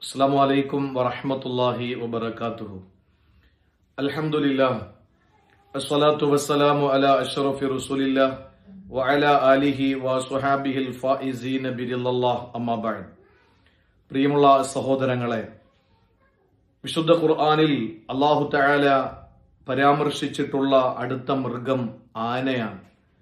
അസ്സാം വലൈക്കും വറഹമത്തല്ലാഹി വബർക്കാത്തുഹു അൽഹംദുലില്ലാ അസ്സലാത്തു വസ്സലാമു അല അഷ്റഫി റസൂലില്ലാ വഅല ആലിഹി വസുഹാബിഹിൽ ഫായിസീന ബിരില്ലാഹ് അമ്മാ ബഅദ് പ്രിയമുള്ള സഹോദരങ്ങളെ വിശുദ്ധ ഖുർആനിൽ അല്ലാഹു തആല പരാമർശിച്ചിട്ടുള്ള അടുത്ത മൃഗം ആനയാണ്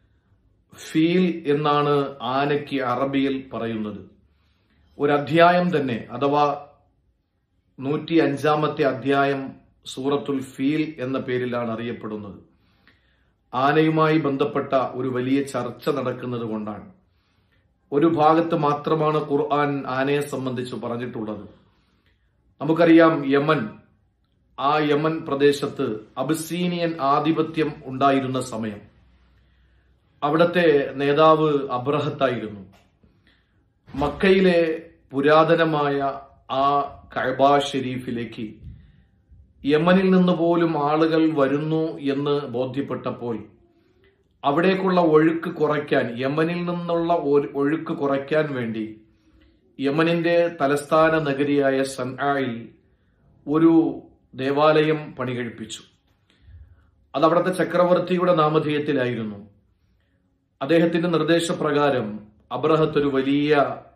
ഫീൽ എന്നാണ് ആനയ്ക്ക് അറബിയിൽ പറയുന്നത് ഒരു അധ്യായം തന്നെ അഥവാ നൂറ്റി അഞ്ചാമത്തെ അധ്യായം സൂറത്തുൽ ഫീൽ എന്ന പേരിലാണ് അറിയപ്പെടുന്നത് ആനയുമായി ബന്ധപ്പെട്ട ഒരു വലിയ ചർച്ച നടക്കുന്നത് കൊണ്ടാണ് ഒരു ഭാഗത്ത് മാത്രമാണ് ഖുർആൻ ആനയെ സംബന്ധിച്ച് പറഞ്ഞിട്ടുള്ളത് നമുക്കറിയാം യമൻ ആ യമൻ പ്രദേശത്ത് അബിസീനിയൻ ആധിപത്യം ഉണ്ടായിരുന്ന സമയം അവിടത്തെ നേതാവ് അബ്രഹത്തായിരുന്നു മക്കയിലെ പുരാതനമായ ആ കഅബ ഷെരീഫിലേക്ക് യമനിൽ നിന്ന് പോലും ആളുകൾ വരുന്നു എന്ന് ബോധ്യപ്പെട്ടപ്പോൾ അവിടേക്കുള്ള ഒഴുക്ക് കുറയ്ക്കാൻ യമനിൽ നിന്നുള്ള ഒരു- ഒഴുക്ക് കുറയ്ക്കാൻ വേണ്ടി യമനിന്റെ തലസ്ഥാന നഗരിയായ സൻആയിൽ ഒരു ദേവാലയം പണികഴിപ്പിച്ചു അത് അവിടുത്തെ ചക്രവർത്തിയുടെ നാമധേയത്തിലായിരുന്നു അദ്ദേഹത്തിന്റെ നിർദ്ദേശപ്രകാരം അബ്രഹത്ത് ഒരു വലിയ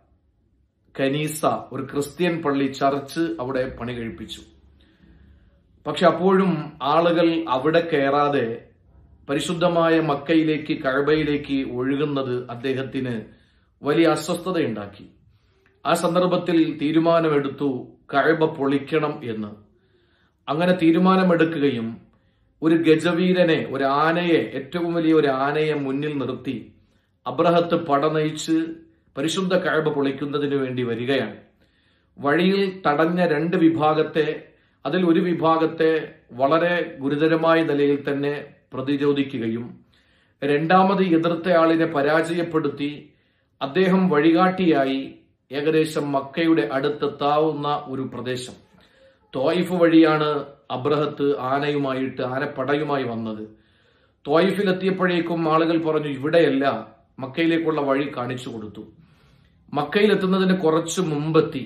കനീസ ഒരു ക്രിസ്ത്യൻ പള്ളി ചർച്ച് അവിടെ പണി കഴിപ്പിച്ചു പക്ഷെ അപ്പോഴും ആളുകൾ അവിടെ കയറാതെ പരിശുദ്ധമായ മക്കയിലേക്ക് കഴബയിലേക്ക് ഒഴുകുന്നത് അദ്ദേഹത്തിന് വലിയ അസ്വസ്ഥതയുണ്ടാക്കി ആ സന്ദർഭത്തിൽ തീരുമാനമെടുത്തു കഴബ പൊളിക്കണം എന്ന് അങ്ങനെ തീരുമാനമെടുക്കുകയും ഒരു ഗജവീരനെ ഒരു ആനയെ ഏറ്റവും വലിയ ഒരു ആനയെ മുന്നിൽ നിർത്തി അബ്രഹത്ത് പടനയിച്ച് പരിശുദ്ധ കഴബ പൊളിക്കുന്നതിന് വേണ്ടി വരികയാണ് വഴിയിൽ തടഞ്ഞ രണ്ട് വിഭാഗത്തെ അതിൽ ഒരു വിഭാഗത്തെ വളരെ ഗുരുതരമായ നിലയിൽ തന്നെ പ്രതിരോധിക്കുകയും രണ്ടാമത് എതിർത്തയാളിനെ പരാജയപ്പെടുത്തി അദ്ദേഹം വഴികാട്ടിയായി ഏകദേശം മക്കയുടെ അടുത്തെത്താവുന്ന ഒരു പ്രദേശം തോയിഫ് വഴിയാണ് അബ്രഹത്ത് ആനയുമായിട്ട് ആനപ്പടയുമായി വന്നത് തോയിഫിലെത്തിയപ്പോഴേക്കും ആളുകൾ പറഞ്ഞു ഇവിടെയല്ല മക്കയിലേക്കുള്ള വഴി കാണിച്ചു കൊടുത്തു മക്കയിലെത്തുന്നതിന് കുറച്ച് മുമ്പെത്തി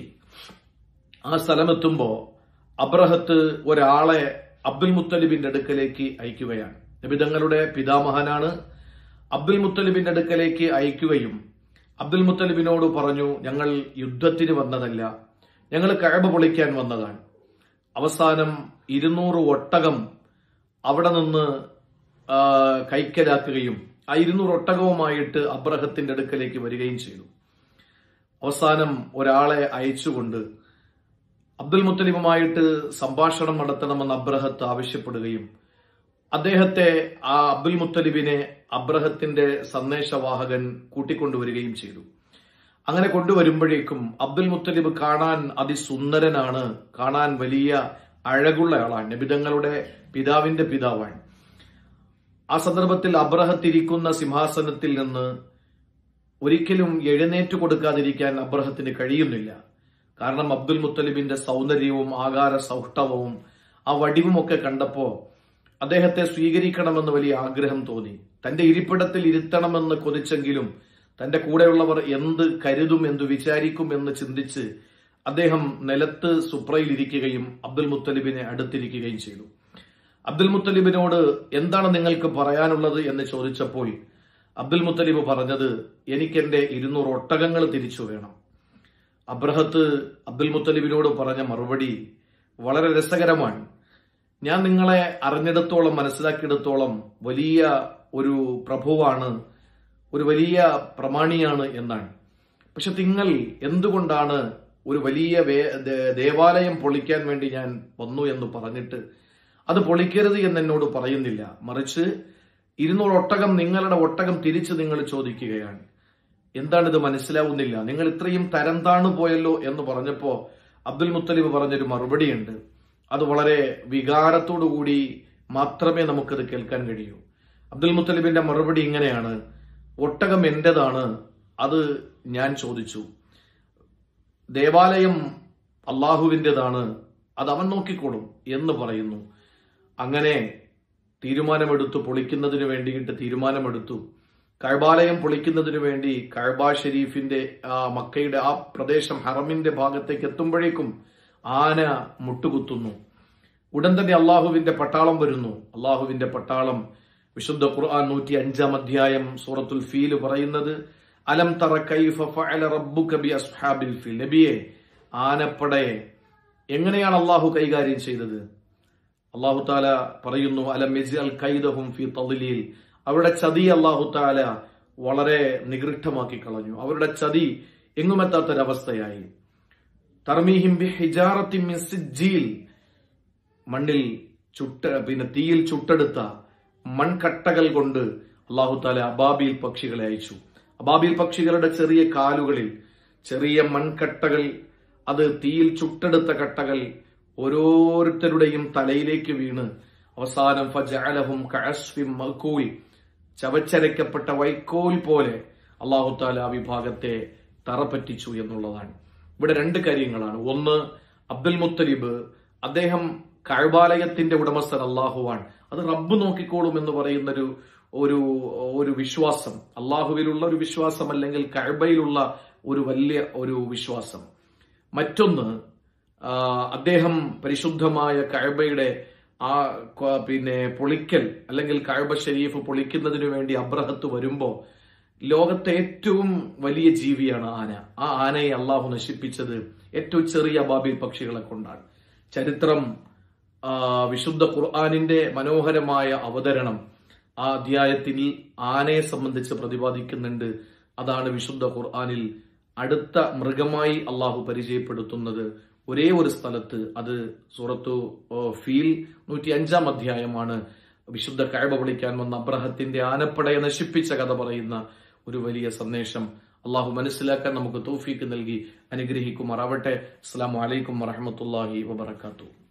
ആ സ്ഥലമെത്തുമ്പോ അബ്രഹത്ത് ഒരാളെ അബ്ദുൽ മുത്തലിബിന്റെ അടുക്കലേക്ക് അയക്കുകയാണ് നബിതങ്ങളുടെ പിതാമഹനാണ് അബ്ദുൽ മുത്തലിബിന്റെ അടുക്കലേക്ക് അയക്കുകയും അബ്ദുൽ മുത്തലിബിനോട് പറഞ്ഞു ഞങ്ങൾ യുദ്ധത്തിന് വന്നതല്ല ഞങ്ങൾ കഴബ പൊളിക്കാൻ വന്നതാണ് അവസാനം ഇരുന്നൂറ് ഒട്ടകം അവിടെ നിന്ന് ആ, കൈക്കലാക്കുകയും ആ ഇരുന്നൂറ് ഒട്ടകവുമായിട്ട് അബ്രഹത്തിന്റെ അടുക്കലേക്ക് വരികയും ചെയ്തു അവസാനം ഒരാളെ അയച്ചുകൊണ്ട് അബ്ദുൽ മുത്തലിബുമായിട്ട് സംഭാഷണം നടത്തണമെന്ന് അബ്രഹത്ത് ആവശ്യപ്പെടുകയും അദ്ദേഹത്തെ ആ അബ്ദുൽ മുത്തലിബിനെ അബ്രഹത്തിന്റെ സന്ദേശവാഹകൻ കൂട്ടിക്കൊണ്ടുവരികയും ചെയ്തു അങ്ങനെ കൊണ്ടുവരുമ്പോഴേക്കും അബ്ദുൽ മുത്തലിബ് കാണാൻ അതിസുന്ദരനാണ് കാണാൻ വലിയ അഴകുള്ള ആളാണ് നബിതങ്ങളുടെ പിതാവിന്റെ പിതാവാണ് ആ സന്ദർഭത്തിൽ അബ്രഹത്ത് ഇരിക്കുന്ന സിംഹാസനത്തിൽ നിന്ന് ഒരിക്കലും എഴുന്നേറ്റ് കൊടുക്കാതിരിക്കാൻ അബ്രഹത്തിന് കഴിയുന്നില്ല കാരണം അബ്ദുൽ മുത്തലിബിന്റെ സൗന്ദര്യവും ആകാര സൗഷ്ഠവവും ആ വടിവും ഒക്കെ കണ്ടപ്പോ അദ്ദേഹത്തെ സ്വീകരിക്കണമെന്ന് വലിയ ആഗ്രഹം തോന്നി തന്റെ ഇരിപ്പിടത്തിൽ ഇരുത്തണമെന്ന് കൊതിച്ചെങ്കിലും തന്റെ കൂടെയുള്ളവർ എന്ത് കരുതും എന്ത് വിചാരിക്കും എന്ന് ചിന്തിച്ച് അദ്ദേഹം നിലത്ത് സുപ്രയിൽ ഇരിക്കുകയും അബ്ദുൽ മുത്തലിബിനെ അടുത്തിരിക്കുകയും ചെയ്തു അബ്ദുൽ മുത്തലിബിനോട് എന്താണ് നിങ്ങൾക്ക് പറയാനുള്ളത് എന്ന് ചോദിച്ചപ്പോൾ അബ്ദുൽ മുത്തലിബ് പറഞ്ഞത് എനിക്ക് എന്റെ ഇരുന്നൂറ് ഒട്ടകങ്ങൾ തിരിച്ചു വേണം അബ്രഹത്ത് അബ്ദുൽ മുത്തലിബിനോട് പറഞ്ഞ മറുപടി വളരെ രസകരമാണ് ഞാൻ നിങ്ങളെ അറിഞ്ഞിടത്തോളം മനസ്സിലാക്കിയിടത്തോളം വലിയ ഒരു പ്രഭുവാണ് ഒരു വലിയ പ്രമാണിയാണ് എന്നാണ് പക്ഷെ നിങ്ങൾ എന്തുകൊണ്ടാണ് ഒരു വലിയ വേ- ദേ- ദേവാലയം പൊളിക്കാൻ വേണ്ടി ഞാൻ വന്നു എന്ന് പറഞ്ഞിട്ട് അത് പൊളിക്കരുത് എന്ന് എന്നോട് പറയുന്നില്ല മറിച്ച് ഇരുന്നൂറ് ഒട്ടകം നിങ്ങളുടെ ഒട്ടകം തിരിച്ച് നിങ്ങൾ ചോദിക്കുകയാണ് എന്താണിത് മനസ്സിലാവുന്നില്ല നിങ്ങൾ ഇത്രയും തരം താണു പോയല്ലോ എന്ന് പറഞ്ഞപ്പോ അബ്ദുൽ മുത്തലിബ് പറഞ്ഞൊരു മറുപടിയുണ്ട് അത് വളരെ വികാരത്തോടു കൂടി മാത്രമേ നമുക്കത് കേൾക്കാൻ കഴിയൂ അബ്ദുൽ മുത്തലിബിന്റെ മറുപടി ഇങ്ങനെയാണ് ഒട്ടകം എന്റേതാണ് അത് ഞാൻ ചോദിച്ചു ദേവാലയം അള്ളാഹുവിൻ്റെതാണ് അത് അവൻ നോക്കിക്കോളും എന്ന് പറയുന്നു അങ്ങനെ തീരുമാനമെടുത്തു പൊളിക്കുന്നതിന് വേണ്ടിയിട്ട് തീരുമാനമെടുത്തു കഴബാലയം പൊളിക്കുന്നതിനു വേണ്ടി കഴബ ഷെരീഫിന്റെ ആ മക്കയുടെ ആ പ്രദേശം ഹറമിന്റെ ഭാഗത്തേക്ക് എത്തുമ്പോഴേക്കും ആന മുട്ടുകുത്തുന്നു ഉടൻ തന്നെ അള്ളാഹുവിന്റെ പട്ടാളം വരുന്നു അള്ളാഹുവിന്റെ പട്ടാളം വിശുദ്ധ ഖുർആൻ നൂറ്റി അഞ്ചാം അധ്യായം സൂറത്തുൽ ഫീൽ പറയുന്നത് അലം തറ കൈഫ ഫഅല റബ്ബുക ബി അസ്ഹാബിൽ ഫീൽ നബിയെ ആനപ്പടയെ എങ്ങനെയാണ് അള്ളാഹു കൈകാര്യം ചെയ്തത് അള്ളാഹു താല പറയുന്നു അലം യജ്അൽ കൈദഹും ഫി തദ്ലീൽ അവരുടെ ചതി അള്ളാഹു താല വളരെ നികൃഷ്ടമാക്കി കളഞ്ഞു അവരുടെ ചതി എങ്ങുമെത്താത്തൊരവസ്ഥയായി തർമീഹിം ബി ഹിജാറത്തിൻ മിൻ സിജ്ജീൽ മണ്ണിൽ ചുട്ട പിന്നെ തീയിൽ ചുട്ടെടുത്ത മൺകട്ടകൾ കൊണ്ട് അള്ളാഹു താല അബാബിൽ പക്ഷികളെ അയച്ചു അബാബിൽ പക്ഷികളുടെ ചെറിയ കാലുകളിൽ ചെറിയ മൺകട്ടകൾ അത് തീയിൽ ചുട്ടെടുത്ത കട്ടകൾ ഓരോരുത്തരുടെയും തലയിലേക്ക് വീണ് അവസാനം ഫജഅലഹും കഅസ്ഫിൻ മഖൂൽ ചവച്ചരയ്ക്കപ്പെട്ട വൈക്കോൽ പോലെ അള്ളാഹു താല ആ വിഭാഗത്തെ തറപ്പറ്റിച്ചു എന്നുള്ളതാണ് ഇവിടെ രണ്ട് കാര്യങ്ങളാണ് ഒന്ന് അബ്ദുൽ മുത്തലിബ് അദ്ദേഹം കഴബാലയത്തിന്റെ ഉടമസ്ഥൻ അള്ളാഹുവാണ് അത് റബ്ബ് നോക്കിക്കോളും എന്ന് പറയുന്നൊരു ഒരു ഒരു വിശ്വാസം അള്ളാഹുവിലുള്ള ഒരു വിശ്വാസം അല്ലെങ്കിൽ കഴബയിലുള്ള ഒരു വലിയ ഒരു വിശ്വാസം മറ്റൊന്ന് ആ, അദ്ദേഹം പരിശുദ്ധമായ കഴബയുടെ ആ ക- പിന്നെ പൊളിക്കൽ അല്ലെങ്കിൽ കഴബ ഷരീഫ് പൊളിക്കുന്നതിനു വേണ്ടി അബ്രഹത്ത് വരുമ്പോ ലോകത്തെ ഏറ്റവും വലിയ ജീവിയാണ് ആന ആ ആനയെ അള്ളാഹു നശിപ്പിച്ചത് ഏറ്റവും ചെറിയ അബാബിൽ പക്ഷികളെ കൊണ്ടാണ് ചരിത്രം ആ, വിശുദ്ധ ഖുർആാനിന്റെ മനോഹരമായ അവതരണം ആ അധ്യായത്തിൽ ആനയെ സംബന്ധിച്ച് പ്രതിപാദിക്കുന്നുണ്ട് അതാണ് വിശുദ്ധ ഖുർആാനിൽ അടുത്ത മൃഗമായി അള്ളാഹു പരിചയപ്പെടുത്തുന്നത് ഒരേ ഒരു സ്ഥലത്ത് അത് സൂറത്തു ഓ, ഫീൽ നൂറ്റി അഞ്ചാം അധ്യായമാണ് വിശുദ്ധ കഴബ വിളിക്കാൻ വന്ന അബ്രഹത്തിന്റെ ആനപ്പടയെ നശിപ്പിച്ച കഥ പറയുന്ന ഒരു വലിയ സന്ദേശം അള്ളാഹു മനസ്സിലാക്കാൻ നമുക്ക് തൗഫീക്ക് നൽകി അനുഗ്രഹിക്കുമാറാവട്ടെ അസ്സാം വലൈക്കും വറഹമത്തല്ലാഹി വബർക്കാത്തു